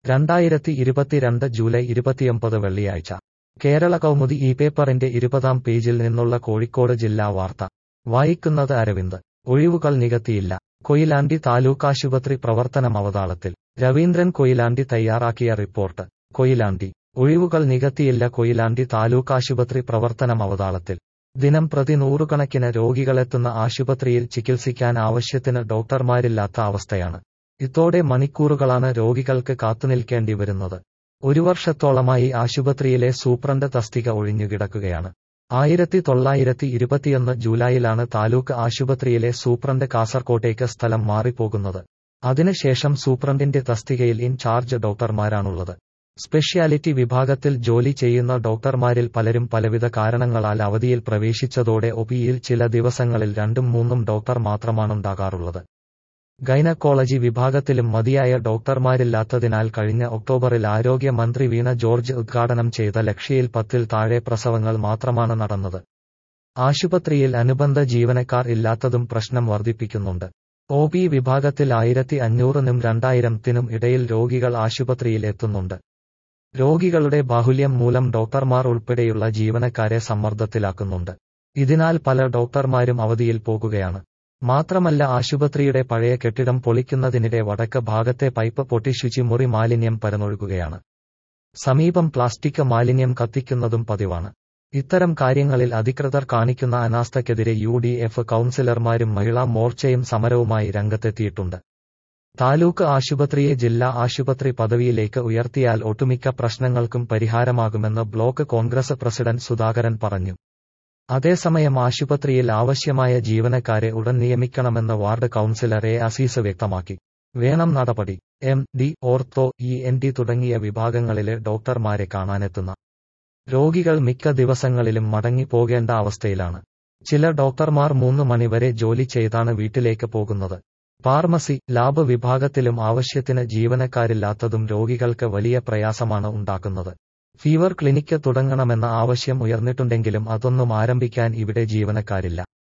രണ്ടായിരത്തി ഇരുപത്തിരണ്ട് ജൂലൈ ഇരുപത്തിയൊമ്പത് വെള്ളിയാഴ്ച കേരള കൗമുദി ഈ പേപ്പറിന്റെ ഇരുപതാം പേജിൽ നിന്നുള്ള കോഴിക്കോട് ജില്ലാ വാർത്ത വായിക്കുന്നത് അരവിന്ദ് ഒഴിവുകൾ നികത്തിയില്ല കൊയിലാണ്ടി താലൂക്കാശുപത്രി പ്രവർത്തനം അവതാളത്തിൽ രവീന്ദ്രൻ കൊയിലാണ്ടി തയ്യാറാക്കിയ റിപ്പോർട്ട് കൊയിലാണ്ടി ഒഴിവുകൾ നികത്തിയില്ല കൊയിലാണ്ടി താലൂക്കാശുപത്രി പ്രവർത്തനം അവതാളത്തിൽ ദിനം പ്രതി നൂറുകണക്കിന് രോഗികളെത്തുന്ന ആശുപത്രിയിൽ ചികിത്സിക്കാൻ ആവശ്യത്തിന് ഡോക്ടർമാരില്ലാത്ത അവസ്ഥയാണ് ഇതോടെ മണിക്കൂറുകളാണ് രോഗികൾക്ക് കാത്തുനിൽക്കേണ്ടി വരുന്നത് ഒരു വർഷത്തോളമായി ആശുപത്രിയിലെ സൂപ്രണ്ട് തസ്തിക ഒഴിഞ്ഞുകിടക്കുകയാണ് ആയിരത്തി തൊള്ളായിരത്തി ഇരുപത്തിയൊന്ന് ജൂലൈയിലാണ് താലൂക്ക് ആശുപത്രിയിലെ സൂപ്രണ്ട് കാസർകോട്ടേക്ക് സ്ഥലം മാറിപ്പോകുന്നത് അതിനുശേഷം സൂപ്രണ്ടിന്റെ തസ്തികയിൽ ഇൻചാർജ് ഡോക്ടർമാരാണുള്ളത് സ്പെഷ്യാലിറ്റി വിഭാഗത്തിൽ ജോലി ചെയ്യുന്ന ഡോക്ടർമാരിൽ പലരും പലവിധ കാരണങ്ങളാൽ അവധിയിൽ പ്രവേശിച്ചതോടെ ഒപിയിൽ ചില ദിവസങ്ങളിൽ രണ്ടും മൂന്നും ഡോക്ടർ മാത്രമാണുണ്ടാകാറുള്ളത് ഗൈനക്കോളജി വിഭാഗത്തിലും മതിയായ ഡോക്ടർമാരില്ലാത്തതിനാൽ കഴിഞ്ഞ ഒക്ടോബറിൽ ആരോഗ്യമന്ത്രി വീണ ജോർജ് ഉദ്ഘാടനം ചെയ്ത ലക്ഷ്യയിൽ പത്തിൽ താഴെ പ്രസവങ്ങൾ മാത്രമാണ് നടന്നത് ആശുപത്രിയിൽ അനുബന്ധ ജീവനക്കാർ ഇല്ലാത്തതും പ്രശ്നം വർദ്ധിപ്പിക്കുന്നുണ്ട് ഒ പി വിഭാഗത്തിൽ ആയിരത്തി അഞ്ഞൂറിനും രണ്ടായിരത്തിനും ഇടയിൽ രോഗികൾ ആശുപത്രിയിൽ എത്തുന്നുണ്ട് രോഗികളുടെ ബാഹുല്യം മൂലം ഡോക്ടർമാർ ഉൾപ്പെടെയുള്ള ജീവനക്കാരെ സമ്മർദ്ദത്തിലാക്കുന്നുണ്ട് ഇതിനാൽ പല ഡോക്ടർമാരും അവധിയിൽ പോകുകയാണ് മാത്രമല്ല ആശുപത്രിയുടെ പഴയ കെട്ടിടം പൊളിക്കുന്നതിനിടെ വടക്ക് ഭാഗത്തെ പൈപ്പ് പൊട്ടി ശുചിമുറി മാലിന്യം പരന്നൊഴുകുകയാണ് സമീപം പ്ലാസ്റ്റിക് മാലിന്യം കത്തിക്കുന്നതും പതിവാണ് ഇത്തരം കാര്യങ്ങളിൽ അധികൃതർ കാണിക്കുന്ന അനാസ്ഥയ്ക്കെതിരെ യു ഡി എഫ് കൌൺസിലർമാരും മഹിളാ മോർച്ചയും സമരവുമായി രംഗത്തെത്തിയിട്ടുണ്ട് താലൂക്ക് ആശുപത്രിയെ ജില്ലാ ആശുപത്രി പദവിയിലേക്ക് ഉയർത്തിയാൽ ഒട്ടുമിക്ക പ്രശ്നങ്ങൾക്കും പരിഹാരമാകുമെന്ന് ബ്ലോക്ക് കോൺഗ്രസ് പ്രസിഡന്റ് സുധാകരൻ പറഞ്ഞു അതേസമയം ആശുപത്രിയിൽ ആവശ്യമായ ജീവനക്കാരെ ഉടൻ നിയമിക്കണമെന്ന് വാർഡ് കൌൺസിലർ എ അസീസ് വ്യക്തമാക്കി വേണം നടപടി M D ortho E N T തുടങ്ങിയ വിഭാഗങ്ങളിലെ ഡോക്ടർമാരെ കാണാനെത്തുന്ന രോഗികൾ മിക്ക ദിവസങ്ങളിലും മടങ്ങി പോകേണ്ട അവസ്ഥയിലാണ് ചില ഡോക്ടർമാർ മൂന്ന് മണിവരെ ജോലി ചെയ്താണ് വീട്ടിലേക്ക് പോകുന്നത് ഫാർമസി ലാബ് വിഭാഗത്തിലും ആവശ്യത്തിന് ജീവനക്കാരില്ലാത്തതും രോഗികൾക്ക് വലിയ പ്രയാസമാണ് ഉണ്ടാക്കുന്നത് ഫീവർ ക്ലിനിക്ക് തുടങ്ങണമെന്ന ആവശ്യം ഉയർന്നിട്ടുണ്ടെങ്കിലും അതൊന്നും ആരംഭിക്കാൻ ഇവിടെ ജീവനക്കാരില്ല